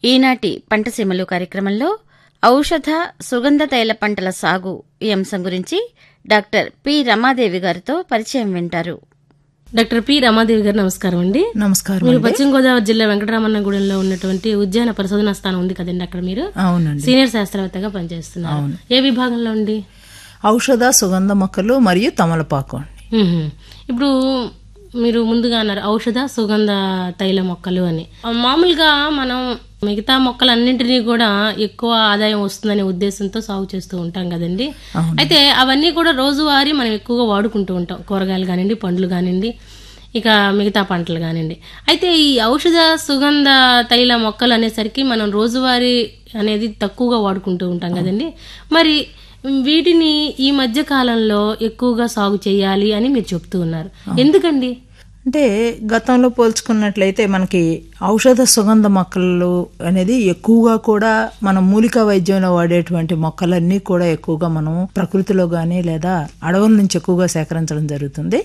ఈనాటి పంటసీమలు కార్యక్రమంలో ఔషధ సుగంధ తైల పంటల సాగు ఈ అంశం గురించి డాక్టర్ పి రమాదేవి గారితో పరిచయం వింటారు డాక్టర్ పి రమాదేవి గారు నమస్కారం అండి నమస్కారం మీరు పశ్చిమ గోదావరి జిల్లా వెంకటరామన్నగూడెంలో ఉన్నటువంటి ఉద్యాన పరిశోధనా స్థానం ఉంది కదండి అక్కడ మీరు అవునండి సీనియర్ శాస్త్రవేత్తగా పనిచేస్తున్నారు ఏ విభాగంలో అండి ఔషధ సుగంధ మొక్కలు మరియు తమలపాకు అండి మ్మ్. ఇప్పుడు మీరు ముందుగా అన్నారు ఔషధ సుగంధ తైల మొక్కలు అని ఆ, మామూలుగా మనం మిగతా మొక్కలన్నింటినీ కూడా ఎక్కువ ఆదాయం వస్తుందనే ఉద్దేశంతో సాగు చేస్తూ ఉంటాం కదండి అయితే అవన్నీ కూడా రోజువారీ మనం ఎక్కువగా వాడుకుంటూ ఉంటాం కూరగాయలు కానివ్వండి పండ్లు కానివ్వండి ఇక మిగతా పంటలు కానివ్వండి అయితే ఈ ఔషధ సుగంధ తైల మొక్కలు అనేసరికి మనం రోజువారీ అనేది తక్కువగా వాడుకుంటూ ఉంటాం కదండి మరి వీటిని ఈ మధ్య కాలంలో ఎక్కువగా సాగు చేయాలి అని మీరు చెప్తూ ఉన్నారు ఎందుకండి అంటే గతంలో పోల్చుకున్నట్లయితే మనకి ఔషధ సుగంధ మొక్కలు అనేది ఎక్కువగా కూడా మనం మూలికా వైద్యంలో వాడేటువంటి మొక్కలన్నీ కూడా ఎక్కువగా మనం ప్రకృతిలో గానీ లేదా అడవుల నుంచి ఎక్కువగా సేకరించడం జరుగుతుంది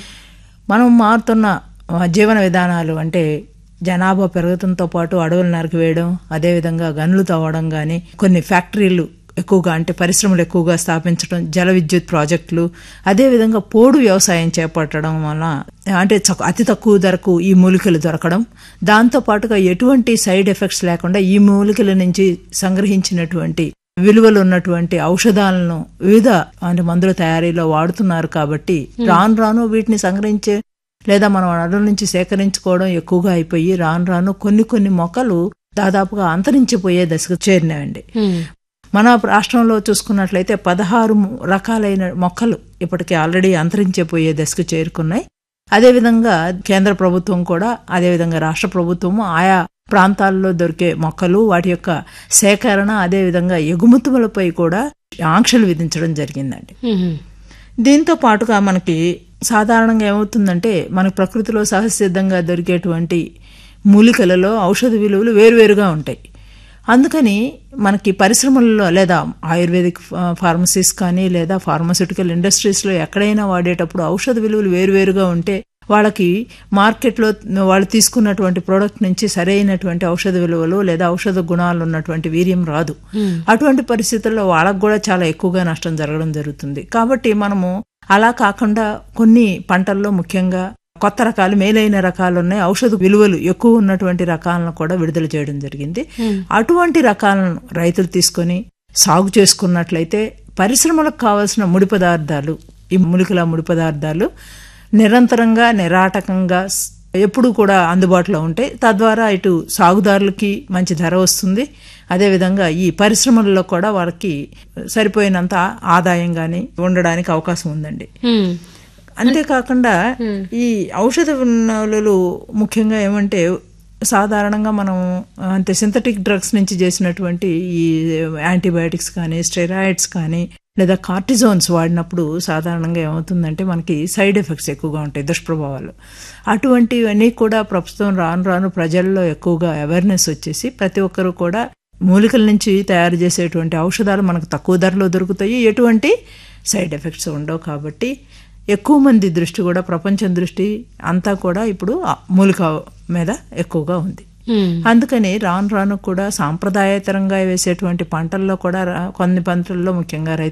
మనం మారుతున్న ఆ, జీవన విధానాలు అంటే జనాభా పెరగడంతో పాటు అడవులు నరికివేయడం అదేవిధంగా గనులు తవ్వడం కానీ కొన్ని ఫ్యాక్టరీలు ఎక్కువగా అంటే పరిశ్రమలు ఎక్కువగా స్థాపించడం జల విద్యుత్ ప్రాజెక్టులు అదేవిధంగా పోడు వ్యవసాయం చేపట్టడం వల్ల అంటే చక్- అతి తక్కువ ధరకు ఈ మూలికలు దొరకడం దాంతో పాటుగా ఎటువంటి సైడ్ ఎఫెక్ట్స్ లేకుండా ఈ మూలికల నుంచి సంగ్రహించినటువంటి విలువలు ఉన్నటువంటి ఔషధాలను వివిధ అంటే మందుల తయారీలో వాడుతున్నారు కాబట్టి రాను రాను వీటిని సంగ్రహించే లేదా మనం అడవుల నుంచి సేకరించుకోవడం ఎక్కువగా అయిపోయి రాను రాను కొన్ని కొన్ని మొక్కలు దాదాపుగా అంతరించిపోయే దశకు చేరినాయండి మ్మ్. మన రాష్ట్రంలో చూసుకున్నట్లయితే పదహారు రకాలైన మొక్కలు ఇప్పటికే ఆల్రెడీ అంతరించిపోయే దశకు చేరుకున్నాయి అదేవిధంగా కేంద్ర ప్రభుత్వం కూడా అదేవిధంగా రాష్ట్ర ప్రభుత్వము ఆయా ప్రాంతాల్లో దొరికే మొక్కలు వాటి యొక్క సేకరణ అదేవిధంగా ఎగుమతులపై కూడా ఆంక్షలు విధించడం జరిగిందండి మ్మ్. దీంతో పాటుగా మనకి సాధారణంగా ఏమవుతుందంటే మన ప్రకృతిలో సహజసిద్ధంగా దొరికేటువంటి మూలికలలో ఔషధ విలువలు వేరువేరుగా ఉంటాయి అందుకని మనకి పరిశ్రమలలో లేదా ఆయుర్వేదిక్ ఫా- ఫార్మసీస్ కానీ లేదా ఫార్మస్యూటికల్ ఇండస్ట్రీస్లో ఎక్కడైనా వాడేటప్పుడు ఔషధ విలువలు వేరువేరుగా ఉంటే వాళ్ళకి మార్కెట్లో వాళ్ళు తీసుకున్నటువంటి ప్రోడక్ట్ నుంచి సరైనటువంటి ఔషధ విలువలు లేదా ఔషధ గుణాలు ఉన్నటువంటి వీర్యం రాదు అటువంటి పరిస్థితుల్లో వాళ్ళకు కూడా చాలా ఎక్కువగా నష్టం జరగడం జరుగుతుంది కాబట్టి మనము అలా కాకుండా కొన్ని పంటల్లో ముఖ్యంగా కొత్త రకాలు మేలైన రకాలు ఉన్నాయి ఔషధ విలువలు ఎక్కువ ఉన్నటువంటి రకాలను కూడా విడుదల చేయడం జరిగింది అటువంటి రకాలను రైతులు తీసుకొని సాగు చేసుకున్నట్లయితే పరిశ్రమలకు కావాల్సిన ముడి పదార్థాలు ఈ మూలికల ముడి పదార్థాలు నిరంతరంగా నిరాటకంగా స్- ఎప్పుడూ కూడా అందుబాటులో ఉంటాయి తద్వారా ఇటు సాగుదారులకి మంచి ధర వస్తుంది అదేవిధంగా ఈ పరిశ్రమల్లో కూడా వాళ్ళకి సరిపోయినంత ఆదాయం కానీ ఉండడానికి అవకాశం ఉందండి మ్మ్. అంతేకాకుండా ఈ ఔషధ విలువలు ముఖ్యంగా ఏమంటే సాధారణంగా మనం అంటే సింథటిక్ డ్రగ్స్ నుంచి చేసినటువంటి ఈ యాంటీబయాటిక్స్ కానీ స్టెరాయిడ్స్ కానీ లేదా కార్టిజోన్స్ వాడినప్పుడు సాధారణంగా ఏమవుతుందంటే మనకి సైడ్ ఎఫెక్ట్స్ ఎక్కువగా ఉంటాయి దుష్ప్రభావాలు అటువంటివన్నీ కూడా ప్రస్తుతం రాను రాను ప్రజల్లో ఎక్కువగా అవేర్నెస్ వచ్చేసి ప్రతి ఒక్కరూ కూడా మూలికల నుంచి తయారు చేసేటువంటి ఔషధాలు మనకు తక్కువ ధరలో దొరుకుతాయి ఎటువంటి సైడ్ ఎఫెక్ట్స్ ఉండవు కాబట్టి ఎక్కువ మంది దృష్టి కూడా ప్రపంచం దృష్టి అంతా కూడా ఇప్పుడు ఆ మూలిక మీద ఎక్కువగా ఉంది మ్మ్. అందుకని రాను రాను కూడా సాంప్రదాయేతరంగా వేసేటువంటి పంటల్లో కూడా రా- కొన్ని పంటల్లో ముఖ్యంగా రైతు